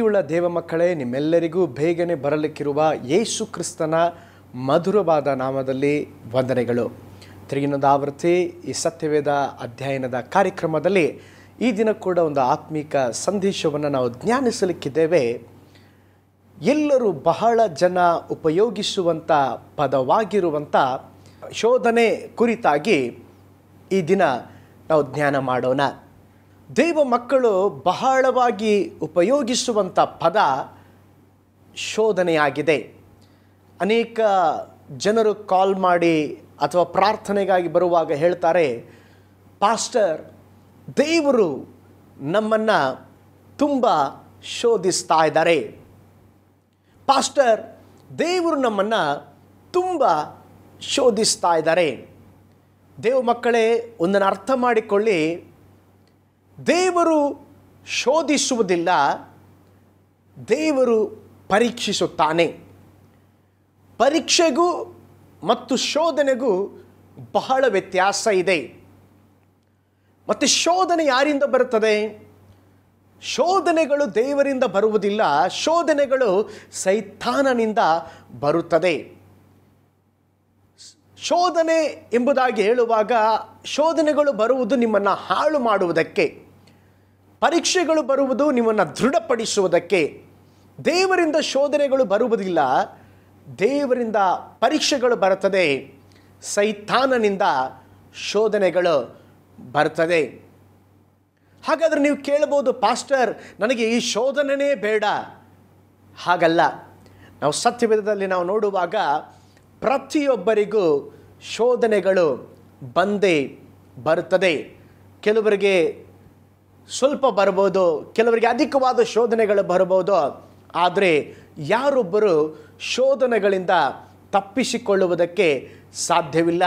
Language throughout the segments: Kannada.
ಪ್ರೀತಿಯುಳ್ಳ ದೇವ ಮಕ್ಕಳೇ ನಿಮ್ಮೆಲ್ಲರಿಗೂ ಬೇಗನೆ ಬರಲಿಕ್ಕಿರುವ ಯೇಸು ಕ್ರಿಸ್ತನ ಮಧುರವಾದ ನಾಮದಲ್ಲಿ ವಂದನೆಗಳು ತಿರುಗಿನದ ಆವೃತ್ತಿ ಈ ಸತ್ಯವೇದ ಅಧ್ಯಯನದ ಕಾರ್ಯಕ್ರಮದಲ್ಲಿ ಈ ದಿನ ಕೂಡ ಒಂದು ಆತ್ಮಿಕ ಸಂದೇಶವನ್ನು ನಾವು ಜ್ಞಾನಿಸಲಿಕ್ಕಿದ್ದೇವೆ ಎಲ್ಲರೂ ಬಹಳ ಜನ ಉಪಯೋಗಿಸುವಂಥ ಪದವಾಗಿರುವಂಥ ಶೋಧನೆ ಕುರಿತಾಗಿ ಈ ದಿನ ನಾವು ಜ್ಞಾನ ಮಾಡೋಣ ದೇವ ಮಕ್ಕಳು ಬಹಳವಾಗಿ ಉಪಯೋಗಿಸುವಂಥ ಪದ ಶೋಧನೆಯಾಗಿದೆ ಅನೇಕ ಜನರು ಕಾಲ್ ಮಾಡಿ ಅಥವಾ ಪ್ರಾರ್ಥನೆಗಾಗಿ ಬರುವಾಗ ಹೇಳ್ತಾರೆ ಪಾಸ್ಟರ್ ದೇವರು ನಮ್ಮನ್ನು ತುಂಬ ಶೋಧಿಸ್ತಾ ಇದ್ದಾರೆ ಪಾಸ್ಟರ್ ದೇವರು ನಮ್ಮನ್ನು ತುಂಬ ಶೋಧಿಸ್ತಾ ಇದ್ದಾರೆ ದೇವ ಮಕ್ಕಳೇ ಒಂದನ್ನು ಅರ್ಥ ಮಾಡಿಕೊಳ್ಳಿ ದೇವರು ಶೋಧಿಸುವುದಿಲ್ಲ ದೇವರು ಪರೀಕ್ಷಿಸುತ್ತಾನೆ ಪರೀಕ್ಷೆಗೂ ಮತ್ತು ಶೋಧನೆಗೂ ಬಹಳ ವ್ಯತ್ಯಾಸ ಇದೆ ಮತ್ತು ಶೋಧನೆ ಯಾರಿಂದ ಬರುತ್ತದೆ ಶೋಧನೆಗಳು ದೇವರಿಂದ ಬರುವುದಿಲ್ಲ ಶೋಧನೆಗಳು ಸೈತಾನನಿಂದ ಬರುತ್ತದೆ ಶೋಧನೆ ಎಂಬುದಾಗಿ ಹೇಳುವಾಗ ಶೋಧನೆಗಳು ಬರುವುದು ನಿಮ್ಮನ್ನು ಹಾಳು ಮಾಡುವುದಕ್ಕೆ ಪರೀಕ್ಷೆಗಳು ಬರುವುದು ನಿಮ್ಮನ್ನು ದೃಢಪಡಿಸುವುದಕ್ಕೆ ದೇವರಿಂದ ಶೋಧನೆಗಳು ಬರುವುದಿಲ್ಲ ದೇವರಿಂದ ಪರೀಕ್ಷೆಗಳು ಬರುತ್ತದೆ ಸೈತಾನನಿಂದ ಶೋಧನೆಗಳು ಬರ್ತದೆ ಹಾಗಾದರೆ ನೀವು ಕೇಳ್ಬೋದು ಪಾಸ್ಟರ್ ನನಗೆ ಈ ಶೋಧನೆಯೇ ಬೇಡ ಹಾಗಲ್ಲ ನಾವು ಸತ್ಯವೇದದಲ್ಲಿ ನಾವು ನೋಡುವಾಗ ಪ್ರತಿಯೊಬ್ಬರಿಗೂ ಶೋಧನೆಗಳು ಬಂದೇ ಬರುತ್ತದೆ ಕೆಲವರಿಗೆ ಸ್ವಲ್ಪ ಬರ್ಬೋದು ಕೆಲವರಿಗೆ ಅಧಿಕವಾದ ಶೋಧನೆಗಳು ಬರ್ಬೋದು ಆದರೆ ಯಾರೊಬ್ಬರು ಶೋಧನೆಗಳಿಂದ ತಪ್ಪಿಸಿಕೊಳ್ಳುವುದಕ್ಕೆ ಸಾಧ್ಯವಿಲ್ಲ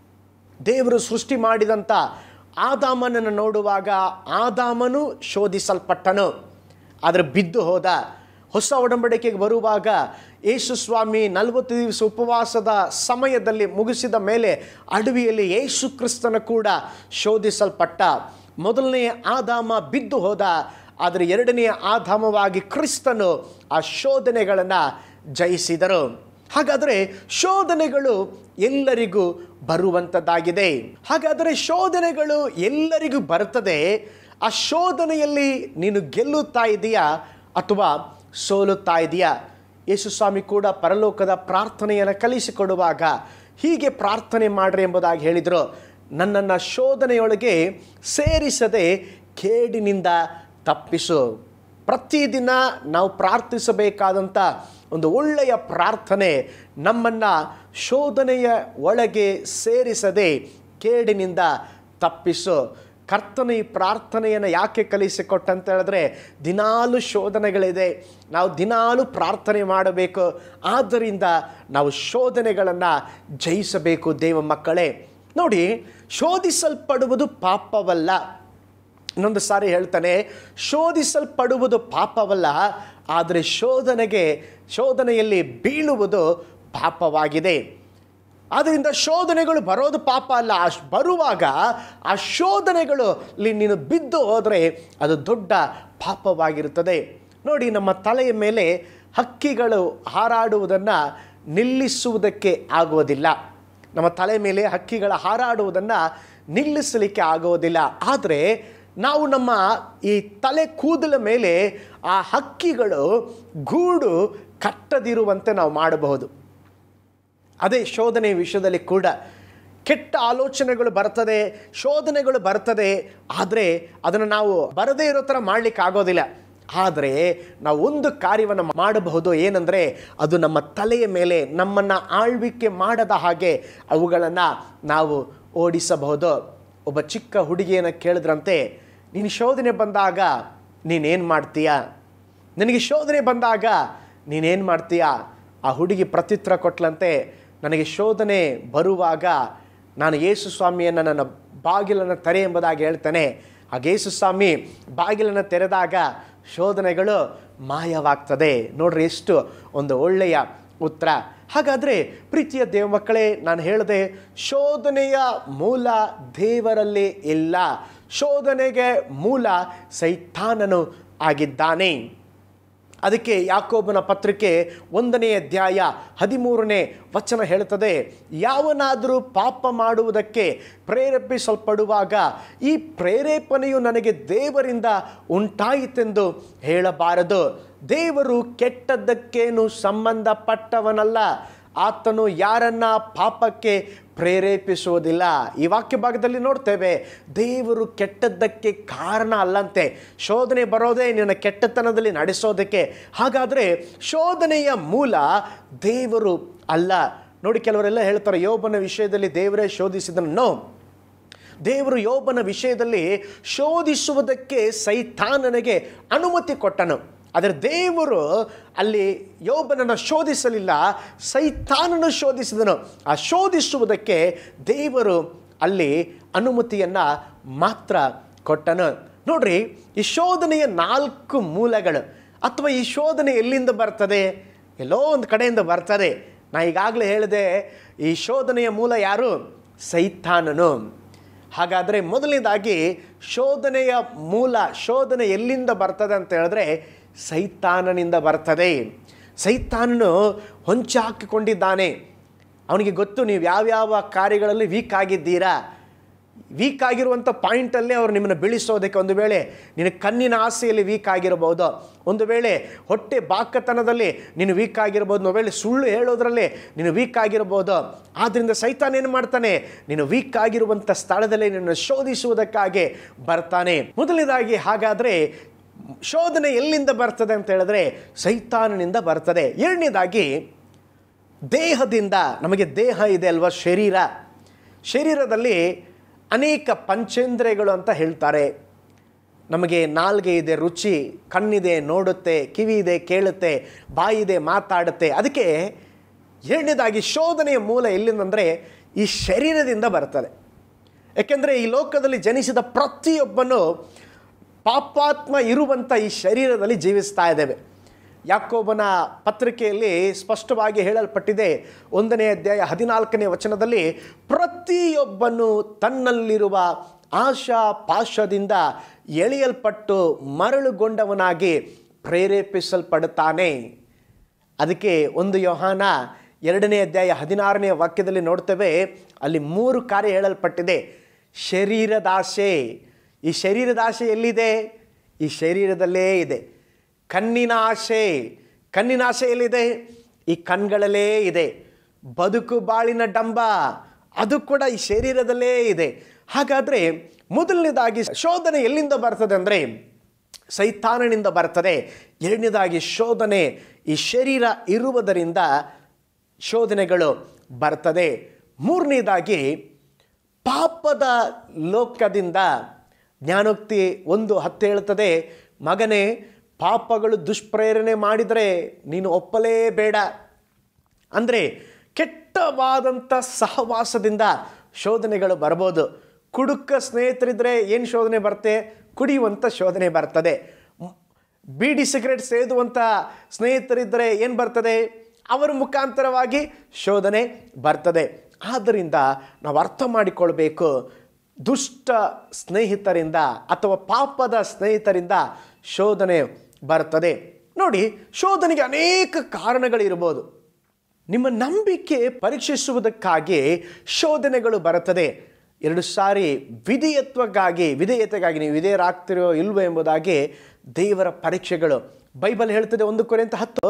ದೇವರು ಸೃಷ್ಟಿ ಮಾಡಿದಂಥ ಆದಾಮನನ್ನು ನೋಡುವಾಗ ಆದಾಮನು ಶೋಧಿಸಲ್ಪಟ್ಟನು ಆದರೆ ಬಿದ್ದು ಹೋದ ಹೊಸ ಒಡಂಬಡಿಕೆಗೆ ಬರುವಾಗ ಯೇಸು ಸ್ವಾಮಿ ನಲವತ್ತು ದಿವಸ ಉಪವಾಸದ ಸಮಯದಲ್ಲಿ ಮುಗಿಸಿದ ಮೇಲೆ ಅಡವಿಯಲ್ಲಿ ಯೇಸು ಕ್ರಿಸ್ತನ ಕೂಡ ಶೋಧಿಸಲ್ಪಟ್ಟ ಮೊದಲನೆಯ ಆದಾಮ ಬಿದ್ದು ಹೋದ ಆದರೆ ಎರಡನೆಯ ಆಧಾಮವಾಗಿ ಕ್ರಿಸ್ತನು ಆ ಶೋಧನೆಗಳನ್ನು ಜಯಿಸಿದರು ಹಾಗಾದರೆ ಶೋಧನೆಗಳು ಎಲ್ಲರಿಗೂ ಬರುವಂಥದ್ದಾಗಿದೆ ಹಾಗಾದರೆ ಶೋಧನೆಗಳು ಎಲ್ಲರಿಗೂ ಬರ್ತದೆ ಆ ಶೋಧನೆಯಲ್ಲಿ ನೀನು ಗೆಲ್ಲುತ್ತಾ ಇದೆಯಾ ಅಥವಾ ಸೋಲುತ್ತಾ ಇದೆಯಾ ಯೇಸು ಸ್ವಾಮಿ ಕೂಡ ಪರಲೋಕದ ಪ್ರಾರ್ಥನೆಯನ್ನು ಕಲಿಸಿಕೊಡುವಾಗ ಹೀಗೆ ಪ್ರಾರ್ಥನೆ ಮಾಡ್ರಿ ಎಂಬುದಾಗಿ ಹೇಳಿದರು ನನ್ನನ್ನು ಶೋಧನೆಯೊಳಗೆ ಸೇರಿಸದೆ ಕೇಡಿನಿಂದ ತಪ್ಪಿಸು ಪ್ರತಿದಿನ ನಾವು ಪ್ರಾರ್ಥಿಸಬೇಕಾದಂಥ ಒಂದು ಒಳ್ಳೆಯ ಪ್ರಾರ್ಥನೆ ನಮ್ಮನ್ನು ಶೋಧನೆಯ ಒಳಗೆ ಸೇರಿಸದೆ ಕೇಡಿನಿಂದ ತಪ್ಪಿಸು ಕರ್ತನ ಈ ಪ್ರಾರ್ಥನೆಯನ್ನು ಯಾಕೆ ಕಲಿಸಿಕೊಟ್ಟಂತ ಹೇಳಿದ್ರೆ ದಿನಾಲು ಶೋಧನೆಗಳಿದೆ ನಾವು ದಿನಾಲು ಪ್ರಾರ್ಥನೆ ಮಾಡಬೇಕು ಆದ್ದರಿಂದ ನಾವು ಶೋಧನೆಗಳನ್ನು ಜಯಿಸಬೇಕು ದೇವ ಮಕ್ಕಳೇ ನೋಡಿ ಶೋಧಿಸಲ್ಪಡುವುದು ಪಾಪವಲ್ಲ ಇನ್ನೊಂದು ಸಾರಿ ಹೇಳ್ತಾನೆ ಶೋಧಿಸಲ್ಪಡುವುದು ಪಾಪವಲ್ಲ ಆದರೆ ಶೋಧನೆಗೆ ಶೋಧನೆಯಲ್ಲಿ ಬೀಳುವುದು ಪಾಪವಾಗಿದೆ ಆದ್ದರಿಂದ ಶೋಧನೆಗಳು ಬರೋದು ಪಾಪ ಅಲ್ಲ ಆ ಬರುವಾಗ ಆ ಶೋಧನೆಗಳು ನೀನು ಬಿದ್ದು ಹೋದರೆ ಅದು ದೊಡ್ಡ ಪಾಪವಾಗಿರುತ್ತದೆ ನೋಡಿ ನಮ್ಮ ತಲೆಯ ಮೇಲೆ ಹಕ್ಕಿಗಳು ಹಾರಾಡುವುದನ್ನು ನಿಲ್ಲಿಸುವುದಕ್ಕೆ ಆಗುವುದಿಲ್ಲ ನಮ್ಮ ತಲೆ ಮೇಲೆ ಹಕ್ಕಿಗಳ ಹಾರಾಡುವುದನ್ನು ನಿಲ್ಲಿಸಲಿಕ್ಕೆ ಆಗುವುದಿಲ್ಲ ಆದರೆ ನಾವು ನಮ್ಮ ಈ ತಲೆ ಕೂದಲ ಮೇಲೆ ಆ ಹಕ್ಕಿಗಳು ಗೂಡು ಕಟ್ಟದಿರುವಂತೆ ನಾವು ಮಾಡಬಹುದು ಅದೇ ಶೋಧನೆ ವಿಷಯದಲ್ಲಿ ಕೂಡ ಕೆಟ್ಟ ಆಲೋಚನೆಗಳು ಬರ್ತದೆ ಶೋಧನೆಗಳು ಬರ್ತದೆ ಆದರೆ ಅದನ್ನು ನಾವು ಬರದೇ ಇರೋ ಥರ ಮಾಡಲಿಕ್ಕೆ ಆಗೋದಿಲ್ಲ ಆದರೆ ನಾವು ಒಂದು ಕಾರ್ಯವನ್ನು ಮಾಡಬಹುದು ಏನಂದರೆ ಅದು ನಮ್ಮ ತಲೆಯ ಮೇಲೆ ನಮ್ಮನ್ನು ಆಳ್ವಿಕೆ ಮಾಡದ ಹಾಗೆ ಅವುಗಳನ್ನು ನಾವು ಓಡಿಸಬಹುದು ಒಬ್ಬ ಚಿಕ್ಕ ಹುಡುಗಿಯನ್ನು ಕೇಳಿದ್ರಂತೆ ನೀನು ಶೋಧನೆ ಬಂದಾಗ ನೀನೇನು ಮಾಡ್ತೀಯ ನಿನಗೆ ಶೋಧನೆ ಬಂದಾಗ ನೀನೇನು ಮಾಡ್ತೀಯ ಆ ಹುಡುಗಿ ಪ್ರತ್ಯುತ್ತರ ಕೊಟ್ಲಂತೆ ನನಗೆ ಶೋಧನೆ ಬರುವಾಗ ನಾನು ಯೇಸು ಸ್ವಾಮಿಯನ್ನು ನನ್ನ ಬಾಗಿಲನ್ನು ತೆರೆ ಎಂಬುದಾಗಿ ಹೇಳ್ತಾನೆ ಆಗ ಯೇಸು ಸ್ವಾಮಿ ಬಾಗಿಲನ್ನು ತೆರೆದಾಗ ಶೋಧನೆಗಳು ಮಾಯವಾಗ್ತದೆ ನೋಡ್ರಿ ಎಷ್ಟು ಒಂದು ಒಳ್ಳೆಯ ಉತ್ತರ ಹಾಗಾದರೆ ಪ್ರೀತಿಯ ದೇವ ಮಕ್ಕಳೇ ನಾನು ಹೇಳಿದೆ ಶೋಧನೆಯ ಮೂಲ ದೇವರಲ್ಲಿ ಇಲ್ಲ ಶೋಧನೆಗೆ ಮೂಲ ಸೈತಾನನು ಆಗಿದ್ದಾನೆ ಅದಕ್ಕೆ ಯಾಕೋಬನ ಪತ್ರಿಕೆ ಒಂದನೇ ಅಧ್ಯಾಯ ಹದಿಮೂರನೇ ವಚನ ಹೇಳುತ್ತದೆ ಯಾವನಾದರೂ ಪಾಪ ಮಾಡುವುದಕ್ಕೆ ಪ್ರೇರೇಪಿಸಲ್ಪಡುವಾಗ ಈ ಪ್ರೇರೇಪಣೆಯು ನನಗೆ ದೇವರಿಂದ ಉಂಟಾಯಿತೆಂದು ಹೇಳಬಾರದು ದೇವರು ಕೆಟ್ಟದ್ದಕ್ಕೇನು ಸಂಬಂಧಪಟ್ಟವನಲ್ಲ ಆತನು ಯಾರನ್ನ ಪಾಪಕ್ಕೆ ಪ್ರೇರೇಪಿಸುವುದಿಲ್ಲ ಈ ವಾಕ್ಯ ಭಾಗದಲ್ಲಿ ನೋಡ್ತೇವೆ ದೇವರು ಕೆಟ್ಟದ್ದಕ್ಕೆ ಕಾರಣ ಅಲ್ಲಂತೆ ಶೋಧನೆ ಬರೋದೇ ನಿನ್ನ ಕೆಟ್ಟತನದಲ್ಲಿ ನಡೆಸೋದಕ್ಕೆ ಹಾಗಾದರೆ ಶೋಧನೆಯ ಮೂಲ ದೇವರು ಅಲ್ಲ ನೋಡಿ ಕೆಲವರೆಲ್ಲ ಹೇಳ್ತಾರೆ ಯೋಬನ ವಿಷಯದಲ್ಲಿ ದೇವರೇ ಶೋಧಿಸಿದನು ದೇವರು ಯೋಬನ ವಿಷಯದಲ್ಲಿ ಶೋಧಿಸುವುದಕ್ಕೆ ಸೈತಾನನಿಗೆ ಅನುಮತಿ ಕೊಟ್ಟನು ಆದರೆ ದೇವರು ಅಲ್ಲಿ ಯೋಬನನ್ನು ಶೋಧಿಸಲಿಲ್ಲ ಸೈತಾನನು ಶೋಧಿಸಿದನು ಆ ಶೋಧಿಸುವುದಕ್ಕೆ ದೇವರು ಅಲ್ಲಿ ಅನುಮತಿಯನ್ನು ಮಾತ್ರ ಕೊಟ್ಟನು ನೋಡ್ರಿ ಈ ಶೋಧನೆಯ ನಾಲ್ಕು ಮೂಲಗಳು ಅಥವಾ ಈ ಶೋಧನೆ ಎಲ್ಲಿಂದ ಬರ್ತದೆ ಎಲ್ಲೋ ಒಂದು ಕಡೆಯಿಂದ ಬರ್ತದೆ ನಾ ಈಗಾಗಲೇ ಹೇಳಿದೆ ಈ ಶೋಧನೆಯ ಮೂಲ ಯಾರು ಸೈತಾನನು ಹಾಗಾದರೆ ಮೊದಲನೇದಾಗಿ ಶೋಧನೆಯ ಮೂಲ ಶೋಧನೆ ಎಲ್ಲಿಂದ ಬರ್ತದೆ ಅಂತ ಹೇಳಿದ್ರೆ ಸೈತಾನನಿಂದ ಬರ್ತದೆ ಸೈತಾನನು ಹೊಂಚು ಹಾಕಿಕೊಂಡಿದ್ದಾನೆ ಅವನಿಗೆ ಗೊತ್ತು ನೀವು ಯಾವ್ಯಾವ ಕಾರ್ಯಗಳಲ್ಲಿ ವೀಕ್ ಆಗಿದ್ದೀರಾ ವೀಕ್ ಆಗಿರುವಂಥ ಪಾಯಿಂಟಲ್ಲೇ ಅವ್ರು ನಿಮ್ಮನ್ನು ಬೀಳಿಸೋದಕ್ಕೆ ಒಂದು ವೇಳೆ ನಿನ್ನ ಕಣ್ಣಿನ ಆಸೆಯಲ್ಲಿ ವೀಕ್ ಆಗಿರಬಹುದು ಒಂದು ವೇಳೆ ಹೊಟ್ಟೆ ಬಾಕತನದಲ್ಲಿ ನೀನು ವೀಕ್ ಆಗಿರ್ಬೋದು ಒಂದು ವೇಳೆ ಸುಳ್ಳು ಹೇಳೋದ್ರಲ್ಲಿ ನೀನು ವೀಕ್ ಆಗಿರ್ಬೋದು ಆದ್ದರಿಂದ ಸೈತಾನ ಏನು ಮಾಡ್ತಾನೆ ನೀನು ವೀಕ್ ಆಗಿರುವಂಥ ಸ್ಥಳದಲ್ಲಿ ನಿನ್ನ ಶೋಧಿಸುವುದಕ್ಕಾಗಿ ಬರ್ತಾನೆ ಮೊದಲನೇದಾಗಿ ಹಾಗಾದರೆ ಶೋಧನೆ ಎಲ್ಲಿಂದ ಬರ್ತದೆ ಅಂತ ಹೇಳಿದ್ರೆ ಸೈತಾನನಿಂದ ಬರ್ತದೆ ಎರಡನೇದಾಗಿ ದೇಹದಿಂದ ನಮಗೆ ದೇಹ ಇದೆ ಅಲ್ವಾ ಶರೀರ ಶರೀರದಲ್ಲಿ ಅನೇಕ ಪಂಚೇಂದ್ರಿಯಗಳು ಅಂತ ಹೇಳ್ತಾರೆ ನಮಗೆ ನಾಲ್ಗೆ ಇದೆ ರುಚಿ ಕಣ್ಣಿದೆ ನೋಡುತ್ತೆ ಕಿವಿ ಇದೆ ಕೇಳುತ್ತೆ ಬಾಯಿ ಇದೆ ಮಾತಾಡುತ್ತೆ ಅದಕ್ಕೆ ಎರಡನೇದಾಗಿ ಶೋಧನೆಯ ಮೂಲ ಎಲ್ಲಿಂದಂದರೆ ಈ ಶರೀರದಿಂದ ಬರ್ತದೆ ಯಾಕೆಂದರೆ ಈ ಲೋಕದಲ್ಲಿ ಜನಿಸಿದ ಪ್ರತಿಯೊಬ್ಬನು ಪಾಪಾತ್ಮ ಇರುವಂಥ ಈ ಶರೀರದಲ್ಲಿ ಜೀವಿಸ್ತಾ ಇದ್ದೇವೆ ಯಾಕೋಬನ ಪತ್ರಿಕೆಯಲ್ಲಿ ಸ್ಪಷ್ಟವಾಗಿ ಹೇಳಲ್ಪಟ್ಟಿದೆ ಒಂದನೇ ಅಧ್ಯಾಯ ಹದಿನಾಲ್ಕನೇ ವಚನದಲ್ಲಿ ಪ್ರತಿಯೊಬ್ಬನು ತನ್ನಲ್ಲಿರುವ ಆಶಾ ಪಾಶದಿಂದ ಎಳೆಯಲ್ಪಟ್ಟು ಮರಳುಗೊಂಡವನಾಗಿ ಪ್ರೇರೇಪಿಸಲ್ಪಡುತ್ತಾನೆ ಅದಕ್ಕೆ ಒಂದು ಯೋಹಾನ ಎರಡನೇ ಅಧ್ಯಾಯ ಹದಿನಾರನೇ ವಾಕ್ಯದಲ್ಲಿ ನೋಡ್ತೇವೆ ಅಲ್ಲಿ ಮೂರು ಕಾರ್ಯ ಹೇಳಲ್ಪಟ್ಟಿದೆ ಶರೀರದಾಶೆ ಈ ಶರೀರದಾಶೆ ಎಲ್ಲಿದೆ ಈ ಶರೀರದಲ್ಲೇ ಇದೆ ಕಣ್ಣಿನ ಆಸೆ ಕಣ್ಣಿನ ಆಸೆ ಎಲ್ಲಿದೆ ಈ ಕಣ್ಗಳಲ್ಲೇ ಇದೆ ಬದುಕು ಬಾಳಿನ ಡಂಬ ಅದು ಕೂಡ ಈ ಶರೀರದಲ್ಲೇ ಇದೆ ಹಾಗಾದರೆ ಮೊದಲನೇದಾಗಿ ಶೋಧನೆ ಎಲ್ಲಿಂದ ಬರ್ತದೆ ಅಂದರೆ ಸೈತಾನನಿಂದ ಬರ್ತದೆ ಎರಡನೇದಾಗಿ ಶೋಧನೆ ಈ ಶರೀರ ಇರುವುದರಿಂದ ಶೋಧನೆಗಳು ಬರ್ತದೆ ಮೂರನೇದಾಗಿ ಪಾಪದ ಲೋಕದಿಂದ ಜ್ಞಾನೋಕ್ತಿ ಒಂದು ಹತ್ತು ಹೇಳ್ತದೆ ಮಗನೇ ಪಾಪಗಳು ದುಷ್ಪ್ರೇರಣೆ ಮಾಡಿದರೆ ನೀನು ಒಪ್ಪಲೇಬೇಡ ಅಂದರೆ ಕೆಟ್ಟವಾದಂಥ ಸಹವಾಸದಿಂದ ಶೋಧನೆಗಳು ಬರ್ಬೋದು ಕುಡುಕ ಸ್ನೇಹಿತರಿದ್ದರೆ ಏನು ಶೋಧನೆ ಬರುತ್ತೆ ಕುಡಿಯುವಂಥ ಶೋಧನೆ ಬರ್ತದೆ ಮ್- ಬೀಡಿ ಸಿಗರೆಟ್ ಸೇದುವಂಥ ಸ್ನೇಹಿತರಿದ್ದರೆ ಏನು ಬರ್ತದೆ ಅವರ ಮುಖಾಂತರವಾಗಿ ಶೋಧನೆ ಬರ್ತದೆ ಆದ್ದರಿಂದ ನಾವು ಅರ್ಥ ಮಾಡಿಕೊಳ್ಬೇಕು ದುಷ್ಟ ಸ್ನೇಹಿತರಿಂದ ಅಥವಾ ಪಾಪದ ಸ್ನೇಹಿತರಿಂದ ಶೋಧನೆ ಬರ್ತದೆ ನೋಡಿ ಶೋಧನೆಗೆ ಅನೇಕ ಕಾರಣಗಳಿರ್ಬೋದು ನಿಮ್ಮ ನಂಬಿಕೆ ಪರೀಕ್ಷಿಸುವುದಕ್ಕಾಗಿ ಶೋಧನೆಗಳು ಬರುತ್ತದೆ ಎರಡು ಸಾರಿ ವಿಧೇಯತ್ವಕ್ಕಾಗಿ ವಿಧೇಯತೆಗಾಗಿ ನೀವು ವಿಧೇಯರಾಗ್ತಿರೋ ಇಲ್ವೋ ಎಂಬುದಾಗಿ ದೇವರ ಪರೀಕ್ಷೆಗಳು ಬೈಬಲ್ ಹೇಳ್ತದೆ ಒಂದು ಕೊರೆಂತ ಹತ್ತು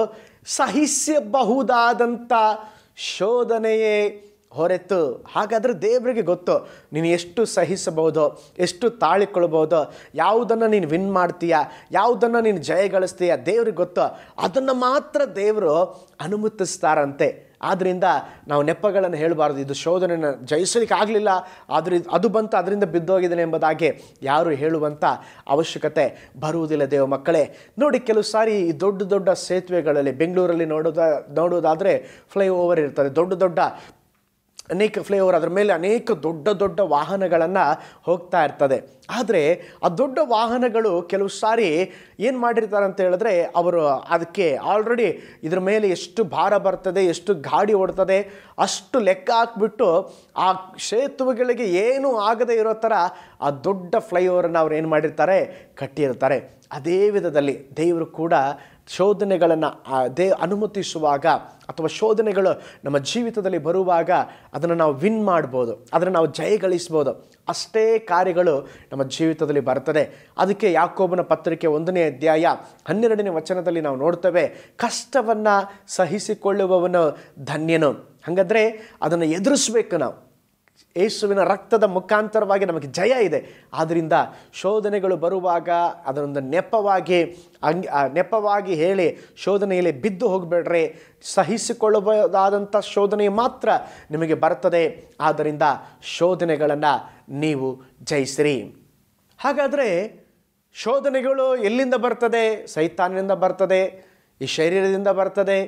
ಸಹಿಸಬಹುದಾದಂಥ ಶೋಧನೆಯೇ ಹೊರತು ಹಾಗಾದರೆ ದೇವರಿಗೆ ಗೊತ್ತು ನೀನು ಎಷ್ಟು ಸಹಿಸಬಹುದು ಎಷ್ಟು ತಾಳಿಕೊಳ್ಬೋದು ಯಾವುದನ್ನು ನೀನು ವಿನ್ ಮಾಡ್ತೀಯ ಯಾವುದನ್ನು ನೀನು ಜಯಗಳಿಸ್ತೀಯ ದೇವ್ರಿಗೆ ಗೊತ್ತು ಅದನ್ನು ಮಾತ್ರ ದೇವರು ಅನುಮತಿಸ್ತಾರಂತೆ ಆದ್ದರಿಂದ ನಾವು ನೆಪಗಳನ್ನು ಹೇಳಬಾರ್ದು ಇದು ಶೋಧನೆಯನ್ನು ಜಯಿಸಲಿಕ್ಕೆ ಆಗಲಿಲ್ಲ ಆದರೆ ಅದು ಬಂತು ಅದರಿಂದ ಬಿದ್ದೋಗಿದ್ದೇನೆ ಎಂಬುದಾಗಿ ಯಾರು ಹೇಳುವಂಥ ಅವಶ್ಯಕತೆ ಬರುವುದಿಲ್ಲ ದೇವ ಮಕ್ಕಳೇ ನೋಡಿ ಕೆಲವು ಸಾರಿ ಈ ದೊಡ್ಡ ದೊಡ್ಡ ಸೇತುವೆಗಳಲ್ಲಿ ಬೆಂಗಳೂರಲ್ಲಿ ನೋಡೋದ ನೋಡೋದಾದರೆ ಫ್ಲೈ ಓವರ್ ಇರ್ತದೆ ದೊಡ್ಡ ದೊಡ್ಡ ಅನೇಕ ಫ್ಲೈಓವರ್ ಅದರ ಮೇಲೆ ಅನೇಕ ದೊಡ್ಡ ದೊಡ್ಡ ವಾಹನಗಳನ್ನು ಹೋಗ್ತಾ ಇರ್ತದೆ ಆದರೆ ಆ ದೊಡ್ಡ ವಾಹನಗಳು ಕೆಲವು ಸಾರಿ ಏನು ಮಾಡಿರ್ತಾರೆ ಅಂತ ಹೇಳಿದ್ರೆ ಅವರು ಅದಕ್ಕೆ ಆಲ್ರೆಡಿ ಇದ್ರ ಮೇಲೆ ಎಷ್ಟು ಭಾರ ಬರ್ತದೆ ಎಷ್ಟು ಗಾಡಿ ಓಡ್ತದೆ ಅಷ್ಟು ಲೆಕ್ಕ ಹಾಕ್ಬಿಟ್ಟು ಆ ಸೇತುವೆಗಳಿಗೆ ಏನೂ ಆಗದೇ ಇರೋ ಥರ ಆ ದೊಡ್ಡ ಫ್ಲೈಓವರನ್ನು ಅವ್ರು ಏನು ಮಾಡಿರ್ತಾರೆ ಕಟ್ಟಿರ್ತಾರೆ ಅದೇ ವಿಧದಲ್ಲಿ ದೇವರು ಕೂಡ ಶೋಧನೆಗಳನ್ನು ದೇ ಅನುಮತಿಸುವಾಗ ಅಥವಾ ಶೋಧನೆಗಳು ನಮ್ಮ ಜೀವಿತದಲ್ಲಿ ಬರುವಾಗ ಅದನ್ನು ನಾವು ವಿನ್ ಮಾಡ್ಬೋದು ಅದನ್ನು ನಾವು ಜಯಗಳಿಸ್ಬೋದು ಅಷ್ಟೇ ಕಾರ್ಯಗಳು ನಮ್ಮ ಜೀವಿತದಲ್ಲಿ ಬರ್ತದೆ ಅದಕ್ಕೆ ಯಾಕೋಬನ ಪತ್ರಿಕೆ ಒಂದನೇ ಅಧ್ಯಾಯ ಹನ್ನೆರಡನೇ ವಚನದಲ್ಲಿ ನಾವು ನೋಡ್ತೇವೆ ಕಷ್ಟವನ್ನು ಸಹಿಸಿಕೊಳ್ಳುವವನು ಧನ್ಯನು ಹಾಗಾದರೆ ಅದನ್ನು ಎದುರಿಸ್ಬೇಕು ನಾವು ಯೇಸುವಿನ ರಕ್ತದ ಮುಖಾಂತರವಾಗಿ ನಮಗೆ ಜಯ ಇದೆ ಆದ್ದರಿಂದ ಶೋಧನೆಗಳು ಬರುವಾಗ ಅದರೊಂದು ನೆಪವಾಗಿ ಅಂಗ್ ಆ ನೆಪವಾಗಿ ಹೇಳಿ ಶೋಧನೆಯಲ್ಲಿ ಬಿದ್ದು ಹೋಗಬೇಡ್ರಿ ಸಹಿಸಿಕೊಳ್ಳಬಹುದಾದಂಥ ಶೋಧನೆ ಮಾತ್ರ ನಿಮಗೆ ಬರ್ತದೆ ಆದ್ದರಿಂದ ಶೋಧನೆಗಳನ್ನು ನೀವು ಜಯಿಸಿರಿ ಹಾಗಾದರೆ ಶೋಧನೆಗಳು ಎಲ್ಲಿಂದ ಬರ್ತದೆ ಸೈತಾನಿನಿಂದ ಬರ್ತದೆ ಈ ಶರೀರದಿಂದ ಬರ್ತದೆ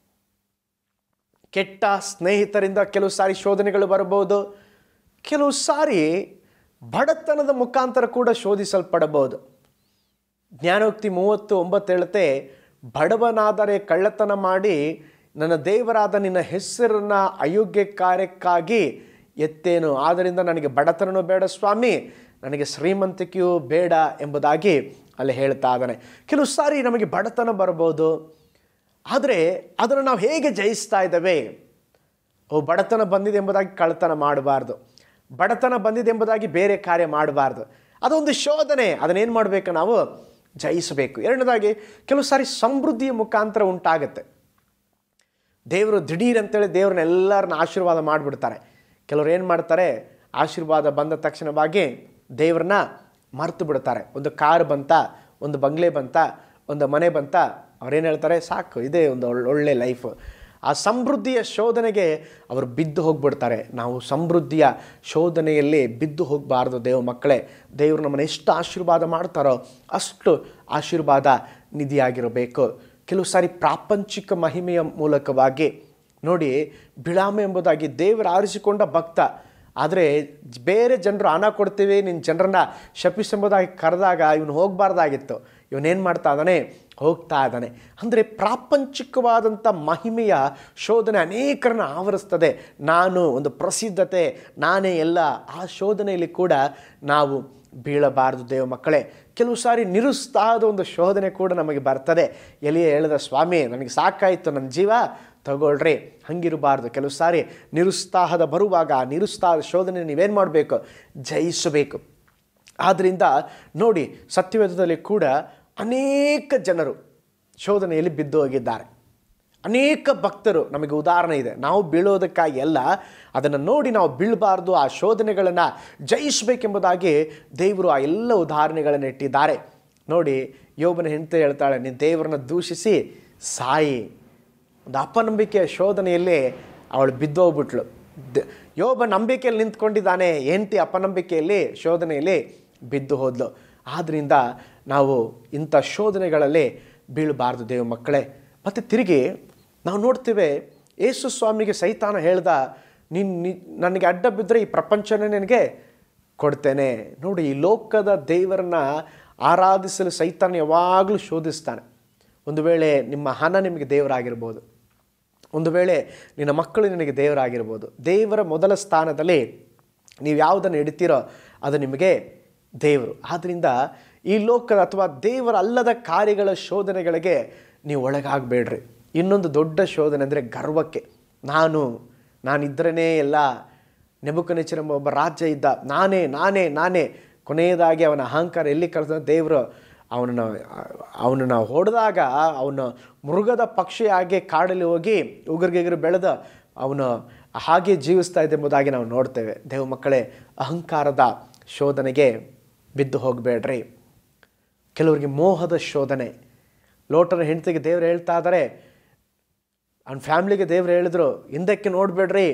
ಕೆಟ್ಟ ಸ್ನೇಹಿತರಿಂದ ಕೆಲವು ಸಾರಿ ಶೋಧನೆಗಳು ಬರಬಹುದು ಕೆಲವು ಸಾರಿ ಬಡತನದ ಮುಖಾಂತರ ಕೂಡ ಶೋಧಿಸಲ್ಪಡಬಹುದು ಜ್ಞಾನೋಕ್ತಿ ಮೂವತ್ತು ಒಂಬತ್ತು ಹೇಳುತ್ತೆ ಬಡವನಾದರೆ ಕಳ್ಳತನ ಮಾಡಿ ನನ್ನ ದೇವರಾದ ನಿನ್ನ ಹೆಸರನ್ನ ಅಯೋಗ್ಯ ಕಾರ್ಯಕ್ಕಾಗಿ ಎತ್ತೇನು ಆದ್ದರಿಂದ ನನಗೆ ಬಡತನನೂ ಬೇಡ ಸ್ವಾಮಿ ನನಗೆ ಶ್ರೀಮಂತಿಕೆಯೂ ಬೇಡ ಎಂಬುದಾಗಿ ಅಲ್ಲಿ ಹೇಳ್ತಾ ಇದ್ದಾನೆ ಕೆಲವು ಸಾರಿ ನಮಗೆ ಬಡತನ ಬರ್ಬೋದು ಆದರೆ ಅದನ್ನು ನಾವು ಹೇಗೆ ಜಯಿಸ್ತಾ ಇದ್ದೇವೆ ಓ ಬಡತನ ಬಂದಿದೆ ಎಂಬುದಾಗಿ ಕಳ್ಳತನ ಮಾಡಬಾರ್ದು ಬಡತನ ಬಂದಿದೆ ಎಂಬುದಾಗಿ ಬೇರೆ ಕಾರ್ಯ ಮಾಡಬಾರ್ದು ಅದೊಂದು ಶೋಧನೆ ಅದನ್ನೇನು ಮಾಡಬೇಕು ನಾವು ಜಯಿಸಬೇಕು ಎರಡನೇದಾಗಿ ಕೆಲವು ಸಾರಿ ಸಮೃದ್ಧಿಯ ಮುಖಾಂತರ ಉಂಟಾಗುತ್ತೆ ದೇವರು ದಿಢೀರ್ ಅಂತೇಳಿ ದೇವ್ರನ್ನ ಎಲ್ಲರನ್ನ ಆಶೀರ್ವಾದ ಮಾಡಿಬಿಡ್ತಾರೆ ಕೆಲವ್ರು ಏನು ಮಾಡ್ತಾರೆ ಆಶೀರ್ವಾದ ಬಂದ ತಕ್ಷಣವಾಗಿ ದೇವ್ರನ್ನ ಮರೆತು ಬಿಡ್ತಾರೆ ಒಂದು ಕಾರ್ ಬಂತ ಒಂದು ಬಂಗ್ಲೆ ಬಂತ ಒಂದು ಮನೆ ಬಂತ ಅವ್ರೇನು ಹೇಳ್ತಾರೆ ಸಾಕು ಇದೇ ಒಂದು ಒಳ್ಳೆ ಒಳ್ಳೆ ಲೈಫ್ ಆ ಸಮೃದ್ಧಿಯ ಶೋಧನೆಗೆ ಅವರು ಬಿದ್ದು ಹೋಗ್ಬಿಡ್ತಾರೆ ನಾವು ಸಮೃದ್ಧಿಯ ಶೋಧನೆಯಲ್ಲಿ ಬಿದ್ದು ಹೋಗಬಾರ್ದು ದೇವ ಮಕ್ಕಳೇ ದೇವರು ನಮ್ಮನ್ನು ಎಷ್ಟು ಆಶೀರ್ವಾದ ಮಾಡ್ತಾರೋ ಅಷ್ಟು ಆಶೀರ್ವಾದ ನಿಧಿಯಾಗಿರಬೇಕು ಕೆಲವು ಸಾರಿ ಪ್ರಾಪಂಚಿಕ ಮಹಿಮೆಯ ಮೂಲಕವಾಗಿ ನೋಡಿ ಬಿಳಾಮ ಎಂಬುದಾಗಿ ದೇವರು ಆರಿಸಿಕೊಂಡ ಭಕ್ತ ಆದರೆ ಬೇರೆ ಜನರು ಹಣ ಕೊಡ್ತೀವಿ ನಿನ್ನ ಜನರನ್ನ ಶಪಿಸೆಂಬುದಾಗಿ ಕರೆದಾಗ ಇವನು ಹೋಗಬಾರ್ದಾಗಿತ್ತು ಇವನೇನು ಮಾಡ್ತಾ ಇದ್ದಾನೆ ಹೋಗ್ತಾ ಇದ್ದಾನೆ ಅಂದರೆ ಪ್ರಾಪಂಚಿಕವಾದಂಥ ಮಹಿಮೆಯ ಶೋಧನೆ ಅನೇಕರನ್ನು ಆವರಿಸ್ತದೆ ನಾನು ಒಂದು ಪ್ರಸಿದ್ಧತೆ ನಾನೇ ಎಲ್ಲ ಆ ಶೋಧನೆಯಲ್ಲಿ ಕೂಡ ನಾವು ಬೀಳಬಾರದು ದೇವ ಮಕ್ಕಳೇ ಕೆಲವು ಸಾರಿ ನಿರುತ್ಸಾಹದ ಒಂದು ಶೋಧನೆ ಕೂಡ ನಮಗೆ ಬರ್ತದೆ ಎಲ್ಲಿಯೇ ಹೇಳಿದ ಸ್ವಾಮಿ ನನಗೆ ಸಾಕಾಯಿತು ನನ್ನ ಜೀವ ತಗೊಳ್ರಿ ಹಂಗಿರಬಾರ್ದು ಕೆಲವು ಸಾರಿ ನಿರುತ್ಸಾಹದ ಬರುವಾಗ ಆ ನಿರುತ್ಸಾಹದ ಶೋಧನೆ ನೀವೇನು ಮಾಡಬೇಕು ಜಯಿಸಬೇಕು ಆದ್ದರಿಂದ ನೋಡಿ ಸತ್ಯವೇದದಲ್ಲಿ ಕೂಡ ಅನೇಕ ಜನರು ಶೋಧನೆಯಲ್ಲಿ ಬಿದ್ದು ಹೋಗಿದ್ದಾರೆ ಅನೇಕ ಭಕ್ತರು ನಮಗೆ ಉದಾಹರಣೆ ಇದೆ ನಾವು ಬೀಳೋದಕ್ಕಾಗಿ ಅಲ್ಲ ಅದನ್ನು ನೋಡಿ ನಾವು ಬೀಳಬಾರ್ದು ಆ ಶೋಧನೆಗಳನ್ನು ಜಯಿಸಬೇಕೆಂಬುದಾಗಿ ದೇವರು ಆ ಎಲ್ಲ ಉದಾಹರಣೆಗಳನ್ನು ಇಟ್ಟಿದ್ದಾರೆ ನೋಡಿ ಯೋಬನ ಹೆಂಡತಿ ಹೇಳ್ತಾಳೆ ನೀನು ದೇವರನ್ನ ದೂಷಿಸಿ ಸಾಯಿ ಒಂದು ಅಪನಂಬಿಕೆಯ ಶೋಧನೆಯಲ್ಲಿ ಅವಳು ಬಿದ್ದೋಗ್ಬಿಟ್ಲು ದ- ಯೋಬ ನಂಬಿಕೆಯಲ್ಲಿ ನಿಂತ್ಕೊಂಡಿದ್ದಾನೆ ಹೆಂಡತಿ ಅಪನಂಬಿಕೆಯಲ್ಲಿ ಶೋಧನೆಯಲ್ಲಿ ಬಿದ್ದು ಹೋದ್ಲು ಆದ್ದರಿಂದ ನಾವು ಇಂಥ ಶೋಧನೆಗಳಲ್ಲಿ ಬೀಳಬಾರ್ದು ದೇವ ಮಕ್ಕಳೇ ಮತ್ತು ತಿರುಗಿ ನಾವು ನೋಡ್ತೇವೆ ಯೇಸು ಸ್ವಾಮಿಗೆ ಸೈತಾನ ಹೇಳ್ದ ನೀನು ನಿ ನನಗೆ ಅಡ್ಡ ಬಿದ್ದರೆ ಈ ಪ್ರಪಂಚನೇ ನಿನಗೆ ಕೊಡ್ತೇನೆ ನೋಡಿ ಈ ಲೋಕದ ದೇವರನ್ನ ಆರಾಧಿಸಲು ಸೈತಾನ ಯಾವಾಗಲೂ ಶೋಧಿಸ್ತಾನೆ ಒಂದು ವೇಳೆ ನಿಮ್ಮ ಹಣ ನಿಮಗೆ ದೇವರಾಗಿರ್ಬೋದು ಒಂದು ವೇಳೆ ನಿನ್ನ ಮಕ್ಕಳು ನಿನಗೆ ದೇವರಾಗಿರ್ಬೋದು ದೇವರ ಮೊದಲ ಸ್ಥಾನದಲ್ಲಿ ನೀವು ಯಾವುದನ್ನು ಇಡ್ತೀರೋ ಅದು ನಿಮಗೆ ದೇವರು ಆದ್ದರಿಂದ ಈ ಲೋಕದ ಅಥವಾ ದೇವರ ಅಲ್ಲದ ಕಾರ್ಯಗಳ ಶೋಧನೆಗಳಿಗೆ ನೀವು ಒಳಗಾಗಬೇಡ್ರಿ ಇನ್ನೊಂದು ದೊಡ್ಡ ಶೋಧನೆ ಅಂದರೆ ಗರ್ವಕ್ಕೆ ನಾನು ನಾನಿದ್ದರೇ ಎಲ್ಲ ನೆಬುಕನೆಚ್ಚರೆಂಬ ಒಬ್ಬ ರಾಜ್ಯ ಇದ್ದ ನಾನೇ ನಾನೇ ನಾನೇ ಕೊನೆಯದಾಗಿ ಅವನ ಅಹಂಕಾರ ಎಲ್ಲಿ ಕಳೆದ ದೇವರು ಅವನನ್ನು ಅವನನ್ನು ಹೊಡೆದಾಗ ಅವನು ಮೃಗದ ಪಕ್ಷಿಯಾಗಿ ಕಾಡಲ್ಲಿ ಹೋಗಿ ಉಗುರ್ಗೆಗುರು ಬೆಳೆದ ಅವನು ಹಾಗೆ ಜೀವಿಸ್ತಾ ಇದೆ ಎಂಬುದಾಗಿ ನಾವು ನೋಡ್ತೇವೆ ದೇವ ಮಕ್ಕಳೇ ಅಹಂಕಾರದ ಶೋಧನೆಗೆ ಬಿದ್ದು ಹೋಗಬೇಡ್ರಿ ಕೆಲವರಿಗೆ ಮೋಹದ ಶೋಧನೆ ಲೋಟನ ಹೆಂಡತಿಗೆ ದೇವ್ರು ಹೇಳ್ತಾ ಇದ್ದಾರೆ ಅವ್ನ ಫ್ಯಾಮ್ಲಿಗೆ ದೇವ್ರು ಹೇಳಿದ್ರು ಹಿಂದಕ್ಕೆ ನೋಡಬೇಡ್ರಿ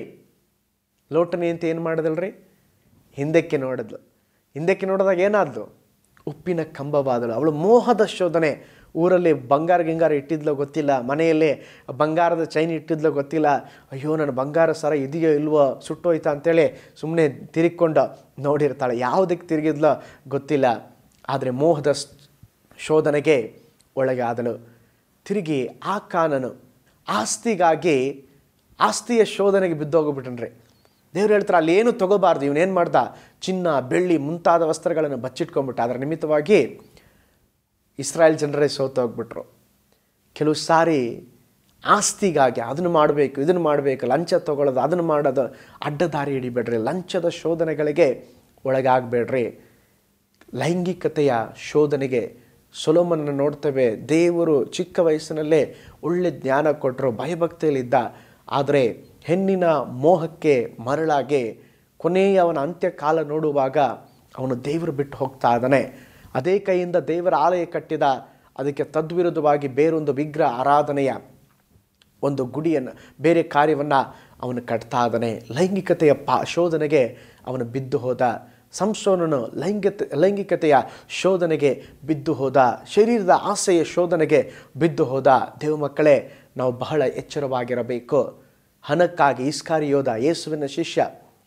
ಲೋಟನಿ ಅಂತ ಏನು ಮಾಡಿದಲ್ರಿ ಹಿಂದಕ್ಕೆ ನೋಡಿದ್ಲು ಹಿಂದಕ್ಕೆ ನೋಡಿದಾಗ ಏನಾದ್ಲು ಉಪ್ಪಿನ ಕಂಬವಾದಳು ಅವಳು ಮೋಹದ ಶೋಧನೆ ಊರಲ್ಲಿ ಬಂಗಾರ ಗಿಂಗಾರ ಇಟ್ಟಿದ್ಲೋ ಗೊತ್ತಿಲ್ಲ ಮನೆಯಲ್ಲಿ ಬಂಗಾರದ ಚೈನ್ ಇಟ್ಟಿದ್ಲೋ ಗೊತ್ತಿಲ್ಲ ಅಯ್ಯೋ ನನ್ನ ಬಂಗಾರ ಸರ ಇದೆಯೋ ಇಲ್ವೋ ಸುಟ್ಟೋಯ್ತಾ ಅಂತೇಳಿ ಸುಮ್ಮನೆ ತಿರುಗಿಕೊಂಡು ನೋಡಿರ್ತಾಳೆ ಯಾವುದಕ್ಕೆ ತಿರುಗಿದ್ಲೋ ಗೊತ್ತಿಲ್ಲ ಆದರೆ ಮೋಹದ ಸ್- ಶೋಧನೆಗೆ ಒಳಗಾದಳು ತಿರುಗಿ ಆ ಕಾನನು ಆಸ್ತಿಗಾಗಿ ಆಸ್ತಿಯ ಶೋಧನೆಗೆ ಬಿದ್ದೋಗ್ಬಿಟ್ಟನ್ರಿ ದೇವ್ರು ಹೇಳ್ತಾರೆ ಅಲ್ಲಿ ಏನು ತಗೋಬಾರ್ದು ಇವನೇನು ಮಾಡ್ದ ಚಿನ್ನ ಬೆಳ್ಳಿ ಮುಂತಾದ ವಸ್ತ್ರಗಳನ್ನು ಬಚ್ಚಿಟ್ಕೊಂಡ್ಬಿಟ್ಟ ಅದರ ನಿಮಿತ್ತವಾಗಿ ಇಸ್ರಾಯೇಲ್ ಜನರೇ ಸೋತೋಗ್ಬಿಟ್ರು ಕೆಲವು ಸಾರಿ ಆಸ್ತಿಗಾಗಿ ಅದನ್ನು ಮಾಡಬೇಕು ಇದನ್ನು ಮಾಡಬೇಕು ಲಂಚ ತಗೊಳ್ಳೋದು ಅದನ್ನು ಮಾಡೋದು ಅಡ್ಡದಾರಿ ಹಿಡಿಬೇಡ್ರಿ ಲಂಚದ ಶೋಧನೆಗಳಿಗೆ ಒಳಗಾಗಬೇಡ್ರಿ ಲೈಂಗಿಕತೆಯ ಶೋಧನೆಗೆ ಸೊಲೋಮನನ್ನು ನೋಡ್ತೇವೆ ದೇವರು ಚಿಕ್ಕ ವಯಸ್ಸಿನಲ್ಲೇ ಒಳ್ಳೆ ಜ್ಞಾನ ಕೊಟ್ಟರು ಭಯಭಕ್ತಿಯಲ್ಲಿದ್ದ ಆದರೆ ಹೆಣ್ಣಿನ ಮೋಹಕ್ಕೆ ಮರಳಾಗಿ ಕೊನೆಯ ಅವನ ಅಂತ್ಯಕಾಲ ನೋಡುವಾಗ ಅವನು ದೇವರು ಬಿಟ್ಟು ಹೋಗ್ತಾ ಇದ್ದಾನೆ ಅದೇ ಕೈಯಿಂದ ದೇವರ ಆಲಯ ಕಟ್ಟಿದ ಅದಕ್ಕೆ ತದ್ವಿರುದ್ಧವಾಗಿ ಬೇರೊಂದು ವಿಗ್ರಹ ಆರಾಧನೆಯ ಒಂದು ಗುಡಿಯನ್ನು ಬೇರೆ ಕಾರ್ಯವನ್ನು ಅವನು ಕಟ್ತಾ ಇದ್ದಾನೆ ಲೈಂಗಿಕತೆಯ ಪಾ ಶೋಧನೆಗೆ ಅವನು ಬಿದ್ದು ಹೋದ ಸಂಸೋನನು ಲೈಂಗಿಕ ಲೈಂಗಿಕತೆಯ ಶೋಧನೆಗೆ ಬಿದ್ದು ಹೋದ ಶರೀರದ ಆಸೆಯ ಶೋಧನೆಗೆ ಬಿದ್ದು ಹೋದ ದೇವ ಮಕ್ಕಳೇ ನಾವು ಬಹಳ ಎಚ್ಚರವಾಗಿರಬೇಕು ಹಣಕ್ಕಾಗಿ ಇಸ್ಕಾರಿಯೋದ ಯೇಸುವಿನ ಶಿಷ್ಯ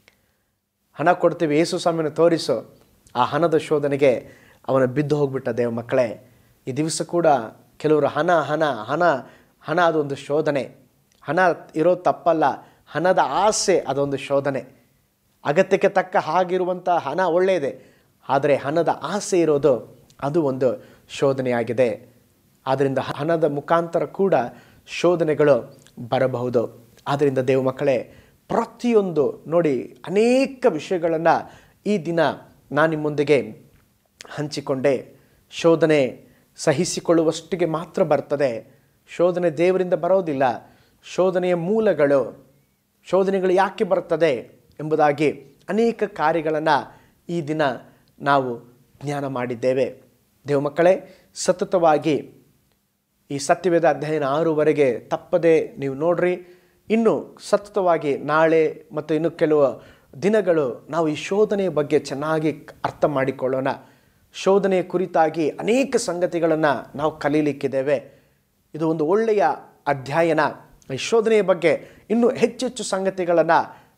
ಹಣ ಕೊಡ್ತೀವಿ ಯೇಸು ಸ್ವಾಮಿನ ತೋರಿಸು ಆ ಹಣದ ಶೋಧನೆಗೆ ಅವನ ಬಿದ್ದು ಹೋಗ್ಬಿಟ್ಟ ದೇವ ಮಕ್ಕಳೇ ಈ ದಿವಸ ಕೂಡ ಕೆಲವರು ಹಣ ಹಣ ಹಣ ಹಣ ಅದೊಂದು ಶೋಧನೆ ಹಣ ಇರೋ ತಪ್ಪಲ್ಲ ಹಣದ ಆಸೆ ಅದೊಂದು ಶೋಧನೆ ಅಗತ್ಯಕ್ಕೆ ತಕ್ಕ ಹಾಗಿರುವಂಥ ಹಣ ಒಳ್ಳೆಯದೇ ಆದರೆ ಹಣದ ಆಸೆ ಇರೋದು ಅದು ಒಂದು ಶೋಧನೆಯಾಗಿದೆ ಆದ್ದರಿಂದ ಹಣದ ಮುಖಾಂತರ ಕೂಡ ಶೋಧನೆಗಳು ಬರಬಹುದು ಆದ್ದರಿಂದ ದೇವ ಮಕ್ಕಳೇ ಪ್ರತಿಯೊಂದು ನೋಡಿ ಅನೇಕ ವಿಷಯಗಳನ್ನು ಈ ದಿನ ನಾನು ನಿಮ್ಮೊಂದಿಗೆ ಹಂಚಿಕೊಂಡೆ ಶೋಧನೆ ಸಹಿಸಿಕೊಳ್ಳುವಷ್ಟಿಗೆ ಮಾತ್ರ ಬರ್ತದೆ ಶೋಧನೆ ದೇವರಿಂದ ಬರೋದಿಲ್ಲ ಶೋಧನೆಯ ಮೂಲಗಳು ಶೋಧನೆಗಳು ಯಾಕೆ ಬರ್ತದೆ ಎಂಬುದಾಗಿ ಅನೇಕ ಕಾರ್ಯಗಳನ್ನು ಈ ದಿನ ನಾವು ಜ್ಞಾನ ಮಾಡಿದ್ದೇವೆ ದೇವಮಕ್ಕಳೇ ಸತತವಾಗಿ ಈ ಸತ್ಯವೇದ ಅಧ್ಯಯನ ಆರೂವರೆಗೆ ತಪ್ಪದೆ ನೀವು ನೋಡ್ರಿ ಇನ್ನು ಸತತವಾಗಿ ನಾಳೆ ಮತ್ತು ಇನ್ನು ಕೆಲವು ದಿನಗಳು ನಾವು ಈ ಶೋಧನೆಯ ಬಗ್ಗೆ ಚೆನ್ನಾಗಿ ಅರ್ಥ ಮಾಡಿಕೊಳ್ಳೋಣ ಶೋಧನೆಯ ಕುರಿತಾಗಿ ಅನೇಕ ಸಂಗತಿಗಳನ್ನು ನಾವು ಕಲೀಲಿಕ್ಕಿದ್ದೇವೆ ಇದು ಒಂದು ಒಳ್ಳೆಯ ಅಧ್ಯಯನ ಈ ಶೋಧನೆಯ ಬಗ್ಗೆ ಇನ್ನೂ ಹೆಚ್ಚೆಚ್ಚು ಸಂಗತಿಗಳನ್ನು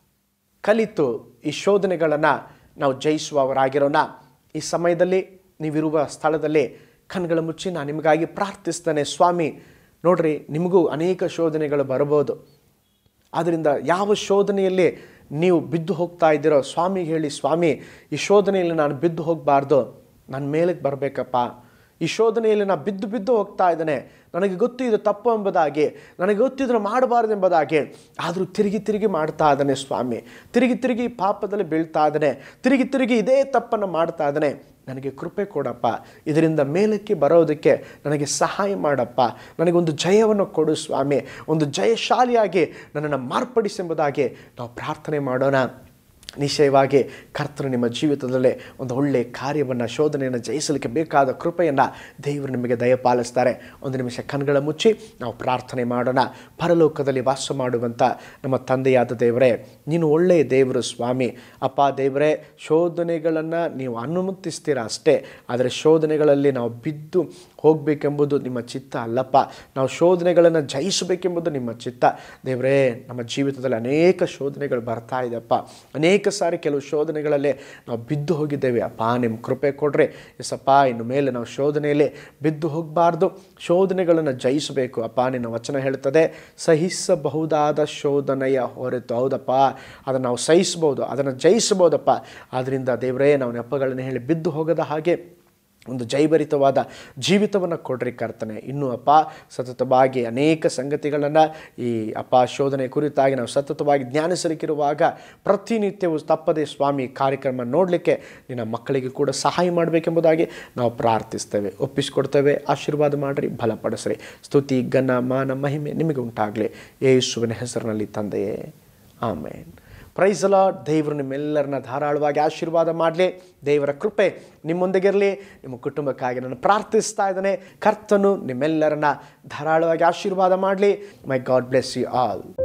ಕಲಿತು ಈ ಶೋಧನೆಗಳನ್ನು ನಾವು ಜಯಿಸುವವರಾಗಿರೋಣ ಈ ಸಮಯದಲ್ಲಿ ನೀವಿರುವ ಸ್ಥಳದಲ್ಲಿ ಕಣ್ಗಳ ಮುಚ್ಚಿ ನಾನು ನಿಮಗಾಗಿ ಪ್ರಾರ್ಥಿಸ್ತೇನೆ ಸ್ವಾಮಿ ನೋಡ್ರಿ ನಿಮಗೂ ಅನೇಕ ಶೋಧನೆಗಳು ಬರ್ಬೋದು ಆದ್ದರಿಂದ ಯಾವ ಶೋಧನೆಯಲ್ಲಿ ನೀವು ಬಿದ್ದು ಹೋಗ್ತಾ ಇದ್ದೀರೋ ಸ್ವಾಮಿಗೆ ಹೇಳಿ ಸ್ವಾಮಿ ಈ ಶೋಧನೆಯಲ್ಲಿ ನಾನು ಬಿದ್ದು ಹೋಗಬಾರ್ದು ನನ್ನ ಮೇಲಕ್ಕೆ ಬರಬೇಕಪ್ಪ ಈ ಶೋಧನೆಯಲ್ಲಿ ನಾನು ಬಿದ್ದು ಬಿದ್ದು ಹೋಗ್ತಾ ಇದ್ದೇನೆ ನನಗೆ ಗೊತ್ತು ಇದು ತಪ್ಪು ಎಂಬುದಾಗಿ ನನಗೆ ಗೊತ್ತಿದ್ರೆ ಮಾಡಬಾರ್ದು ಎಂಬುದಾಗಿ ಆದರೂ ತಿರುಗಿ ತಿರುಗಿ ಮಾಡ್ತಾ ಇದ್ದಾನೆ ಸ್ವಾಮಿ ತಿರುಗಿ ತಿರುಗಿ ಪಾಪದಲ್ಲಿ ಬೀಳ್ತಾ ಇದ್ದಾನೆ ತಿರುಗಿ ತಿರುಗಿ ಇದೇ ತಪ್ಪನ್ನು ಮಾಡ್ತಾ ಇದ್ದಾನೆ ನನಗೆ ಕೃಪೆ ಕೊಡಪ್ಪ ಇದರಿಂದ ಮೇಲಕ್ಕೆ ಬರೋದಕ್ಕೆ ನನಗೆ ಸಹಾಯ ಮಾಡಪ್ಪ ನನಗೊಂದು ಜಯವನ್ನು ಕೊಡು ಸ್ವಾಮಿ ಒಂದು ಜಯಶಾಲಿಯಾಗಿ ನನ್ನನ್ನು ಮಾರ್ಪಡಿಸೆಂಬುದಾಗಿ ನಾವು ಪ್ರಾರ್ಥನೆ ಮಾಡೋಣ ನಿಶ್ಚಯವಾಗಿ ಕರ್ತರು ನಿಮ್ಮ ಜೀವಿತದಲ್ಲೇ ಒಂದು ಒಳ್ಳೆಯ ಕಾರ್ಯವನ್ನು ಶೋಧನೆಯನ್ನು ಜಯಿಸಲಿಕ್ಕೆ ಬೇಕಾದ ಕೃಪೆಯನ್ನು ದೇವರು ನಿಮಗೆ ದಯಪಾಲಿಸ್ತಾರೆ ಒಂದು ನಿಮಿಷ ಕಣ್ಗಳ ಮುಚ್ಚಿ ನಾವು ಪ್ರಾರ್ಥನೆ ಮಾಡೋಣ ಪರಲೋಕದಲ್ಲಿ ವಾಸ ಮಾಡುವಂಥ ನಮ್ಮ ತಂದೆಯಾದ ದೇವರೇ ನೀನು ಒಳ್ಳೆಯ ದೇವರು ಸ್ವಾಮಿ ಅಪ್ಪ ದೇವರೇ ಶೋಧನೆಗಳನ್ನು ನೀವು ಅನುಮತಿಸ್ತೀರ ಅಷ್ಟೇ ಆದರೆ ಶೋಧನೆಗಳಲ್ಲಿ ನಾವು ಬಿದ್ದು ಹೋಗಬೇಕೆಂಬುದು ನಿಮ್ಮ ಚಿತ್ತ ಅಲ್ಲಪ್ಪ ನಾವು ಶೋಧನೆಗಳನ್ನು ಜಯಿಸಬೇಕೆಂಬುದು ನಿಮ್ಮ ಚಿತ್ತ ದೇವರೇ ನಮ್ಮ ಜೀವಿತದಲ್ಲಿ ಅನೇಕ ಶೋಧನೆಗಳು ಬರ್ತಾ ಇದೆಯಪ್ಪ ಅನೇಕ ಸಾರಿ ಕೆಲವು ಶೋಧನೆಗಳಲ್ಲಿ ನಾವು ಬಿದ್ದು ಹೋಗಿದ್ದೇವೆ ಅಪ್ಪ ನಿಮ್ಮ ಕೃಪೆ ಕೊಡ್ರಿ ಎಸಪ್ಪ ಇನ್ನು ಮೇಲೆ ನಾವು ಶೋಧನೆಯಲ್ಲಿ ಬಿದ್ದು ಹೋಗಬಾರ್ದು ಶೋಧನೆಗಳನ್ನು ಜಯಿಸಬೇಕು ಅಪ್ಪ ನಿನ್ನ ವಚನ ಹೇಳ್ತದೆ ಸಹಿಸಬಹುದಾದ ಶೋಧನೆಯ ಹೊರತು ಹೌದಪ್ಪ ಅದನ್ನು ನಾವು ಸಹಿಸ್ಬೋದು ಅದನ್ನು ಜಯಿಸ್ಬೋದಪ್ಪ ಆದ್ದರಿಂದ ದೇವರೇ ನಾವು ನೆಪಗಳನ್ನು ಹೇಳಿ ಬಿದ್ದು ಹೋಗದ ಹಾಗೆ ಒಂದು ಜೈಭರಿತವಾದ ಜೀವಿತವನ್ನು ಕೊಡ್ರಿ ಕರ್ತನೆ ಇನ್ನೂ ಅಪ್ಪ ಸತತವಾಗಿ ಅನೇಕ ಸಂಗತಿಗಳನ್ನು ಈ ಅಪ್ಪ ಶೋಧನೆ ಕುರಿತಾಗಿ ನಾವು ಸತತವಾಗಿ ಧ್ಯಾನಿಸಲಿಕ್ಕಿರುವಾಗ ಪ್ರತಿನಿತ್ಯವೂ ತಪ್ಪದೆ ಸ್ವಾಮಿ ಕಾರ್ಯಕ್ರಮ ನೋಡಲಿಕ್ಕೆ ನಿನ್ನ ಮಕ್ಕಳಿಗೆ ಕೂಡ ಸಹಾಯ ಮಾಡಬೇಕೆಂಬುದಾಗಿ ನಾವು ಪ್ರಾರ್ಥಿಸ್ತೇವೆ ಒಪ್ಪಿಸಿಕೊಡ್ತೇವೆ ಆಶೀರ್ವಾದ ಮಾಡಿರಿ ಬಲಪಡಿಸ್ರಿ ಸ್ತುತಿ ಘನ ಮಾನ ಮಹಿಮೆ ನಿಮಗೆ ಉಂಟಾಗಲಿ ಯೇಸುವಿನ ಹೆಸರಿನಲ್ಲಿ ತಂದೆಯೇ ಆಮೇನ್ ಪ್ರೈಸಲ ದೇವರು ನಿಮ್ಮೆಲ್ಲರನ್ನ ಧಾರಾಳವಾಗಿ ಆಶೀರ್ವಾದ ಮಾಡಲಿ ದೇವರ ಕೃಪೆ ನಿಮ್ಮೊಂದಿಗಿರಲಿ ನಿಮ್ಮ ಕುಟುಂಬಕ್ಕಾಗಿ ನಾನು ಪ್ರಾರ್ಥಿಸ್ತಾ ಇದ್ದೇನೆ ಕರ್ತನು ನಿಮ್ಮೆಲ್ಲರನ್ನ ಧಾರಾಳವಾಗಿ ಆಶೀರ್ವಾದ ಮಾಡಲಿ may God bless you all